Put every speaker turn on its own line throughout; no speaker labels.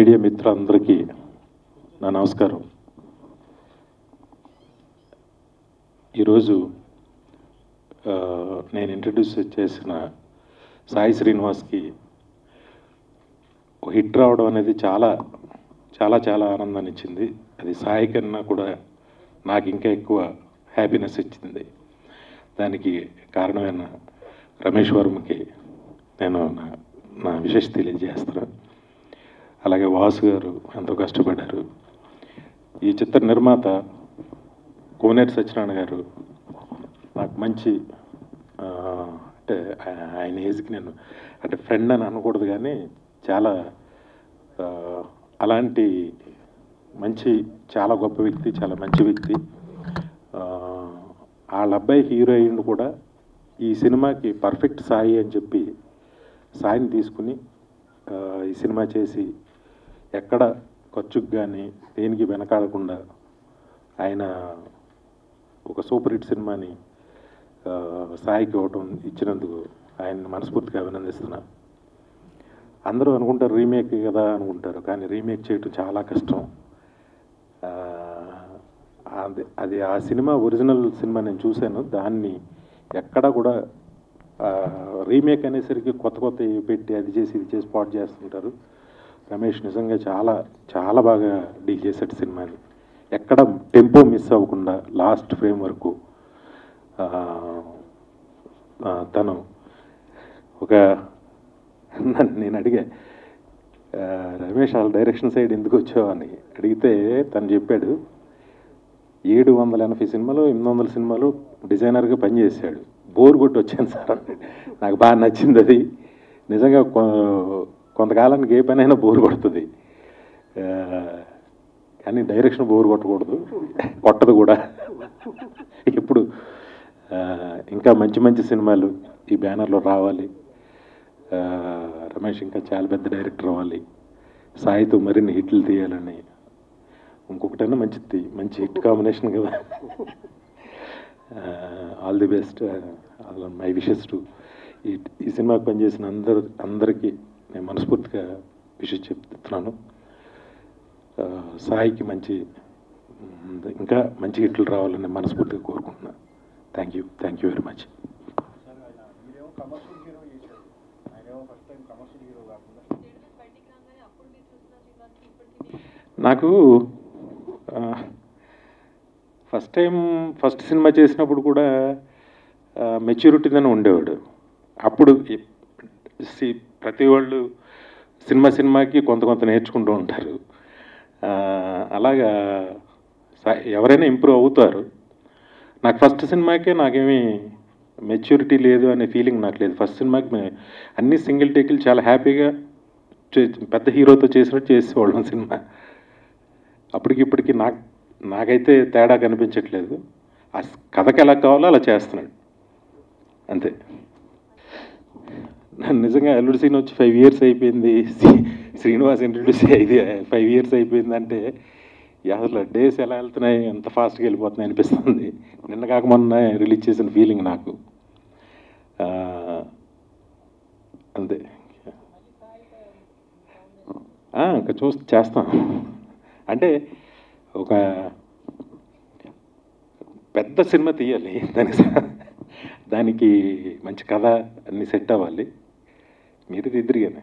media మిత్రులందరికీ నా నమస్కారం ఈరోజు ఆ, నేను ఇంట్రడ్యూస్ చేసిన సాయి శ్రీనివాస్కి ఒక హిట్ రావడం అనేది చాలా చాలా చాలా ఆనందాన్ని ఇచ్చింది అది సాయి కన్నా కూడా నాకు ఇంకా ఎక్కువ హ్యాపీనెస్ ఇచ్చింది దానికి కారణమైన రమేష్ వర్మకి నేను నా నా విశేష తెలియజేస్తున్నాను అలాగే వాసు గారు ఎంతో కష్టపడ్డారు ఈ చిత్ర నిర్మాత కోనేటి సత్యనారాయణ గారు నాకు మంచి ఆ, అంటే ఆ- ఆయన ఏజ్కి నేను అంటే ఫ్రెండ్ అని అనకూడదు కానీ చాలా ఆ, అలాంటి మంచి చాలా గొప్ప వ్యక్తి చాలా మంచి వ్యక్తి ఆ, వాళ్ళ అబ్బాయి హీరోయిన్ కూడా ఈ సినిమాకి పర్ఫెక్ట్ సాయి అని చెప్పి సాయిని తీసుకుని ఆ, ఈ సినిమా చేసి ఎక్కడ ఖర్చుకు కానీ దేనికి వెనకాడకుండా ఆయన ఒక సూపర్ హిట్ సినిమాని ఆ, సాయికి ఇవ్వటం ఇచ్చినందుకు ఆయన మనస్ఫూర్తిగా అభినందిస్తున్నా అందరూ అనుకుంటారు రీమేక్ కదా అనుకుంటారు కానీ రీమేక్ చేయటం చాలా కష్టం ఆ, అది అది ఆ సినిమా ఒరిజినల్ సినిమా నేను చూశాను దాన్ని ఎక్కడ కూడా రీమేక్ అనేసరికి కొత్త కొత్త పెట్టి అది చేసి ఇది చేసి పాట్ చేస్తుంటారు రమేష్ నిజంగా చాలా చాలా బాగా డీల్ చేశాడు సినిమాని ఎక్కడ టెంపో మిస్ అవ్వకుండా లాస్ట్ ఫ్రేమ్ వరకు ఆ, ఆ, తను ఒక నన్ను నేను అడిగా ఆ, రమేష్ వాళ్ళ డైరెక్షన్ సైడ్ ఎందుకు వచ్చావు అని అడిగితే తను చెప్పాడు ఏడు వందల ఎనభై సినిమాలు ఎనిమిది వందల సినిమాలు డిజైనర్గా పనిచేశాడు బోర్ కొట్టి వచ్చాను సార్ అన్నాడు నాకు బాగా నచ్చింది అది నిజంగా కొ- కొంతకాలానికి ఏ పని అయినా బోర్ కొడుతుంది ఆ, కానీ డైరెక్షన్ బోర్ కొట్టకూడదు కొట్టదు కూడా ఇప్పుడు ఆ, ఇంకా మంచి మంచి సినిమాలు ఈ బ్యానర్లో రావాలి ఆ, రమేష్ ఇంకా చాలా పెద్ద డైరెక్టర్ అవ్వాలి సాయితో మరిన్ని హిట్లు తీయాలని ఇంకొకటైనా మంచిది మంచి హిట్ కాంబినేషన్ కదా all the best my wishes to ఈ ఈ సినిమాకి పనిచేసిన అందరు అందరికీ నేను మనస్ఫూర్తిగా విషెస్ చెప్తున్నాను ఆ, సాయికి మంచి ఉమ్, ఇంకా మంచి హిట్లు రావాలని మనస్ఫూర్తిగా కోరుకుంటున్నాను thank you thank you very much
sir ఆయన మీరేమో కమర్షియల్ హీరో చేశారు ఆయనేమో ఫస్ట్ టైం కమర్షియల్ హీరో కాకుండా
బయటికి రాగానే అప్పుడు మీరు చూసిన శ్రీనివాస్కి ఇప్పటికి
నాకు ఫస్ట్ టైం ఫస్ట్ సినిమా చేసినప్పుడు కూడా మెచ్యూరిటీగానే ఉండేవాడు అప్పుడు ఈ- సి- ప్రతి వాళ్ళు సినిమా సినిమాకి కొంత కొంత నేర్చుకుంటూ ఉంటారు ఆ, అలాగా సా- ఎవరైనా ఇంప్రూవ్ అవుతారు నాకు ఫస్ట్ సినిమాకే నాకేమీ మెచ్యూరిటీ లేదు అనే ఫీలింగ్ నాకు లేదు ఫస్ట్ సినిమాకి మే- అన్ని సింగిల్ టేకులు చాలా హ్యాపీగా చే- పెద్ద హీరోతో చేసినట్టు చేసేవాళ్ళం సినిమా అప్పటికి ఇప్పటికి నాకు నాకైతే తేడా కనిపించట్లేదు ఆ స్- కథకి ఎలా కావాలో అలా చేస్తున్నాడు అంతే నన్ను నిజంగా అల్లుడు సీన్ వచ్చి ఫైవ్ ఇయర్స్ అయిపోయింది శ్రీ- శ్రీనివాస్ ఇంట్రడ్యూస్ అయ్యి ఫైవ్ ఇయర్స్ అయిపోయిందంటే ఈ అసలు డేస్ ఎలా వెళ్తున్నాయి ఎంత ఫాస్ట్గా వెళ్ళిపోతున్నాయి అనిపిస్తుంది నిన్న కాక మొన్న రిలీజ్ చేసిన ఫీలింగ్ నాకు ఆ, అంతే ఆ, ఇంకా చూ చేస్తాం అంటే ఒక పెద్ద సినిమా తీయాలి దానికి స- దానికి మంచి కథ అన్ని సెట్ అవ్వాలి మీరు తిద్దరు కానీ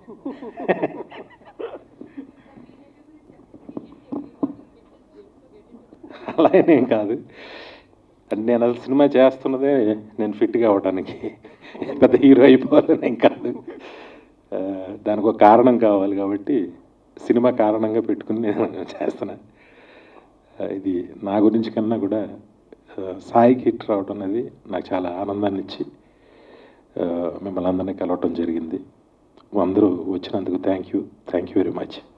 అలా ఏం కాదు అంటే నేను అసలు సినిమా చేస్తున్నదే నేను ఫిట్గా అవ్వడానికి పెద్ద హీరో అయిపోవాలని ఏం కాదు ఆ, దానికి ఒక కారణం కావాలి కాబట్టి సినిమా కారణంగా పెట్టుకుని నేను చేస్తున్నా ఆ, ఇది నా గురించి కన్నా కూడా ఆ, సాయికి హిట్ రావడం అనేది నాకు చాలా ఆనందాన్ని ఇచ్చి ఆ, మిమ్మల్ని అందరినీ కలవటం జరిగింది అందరూ వచ్చినందుకు thank you thank you very much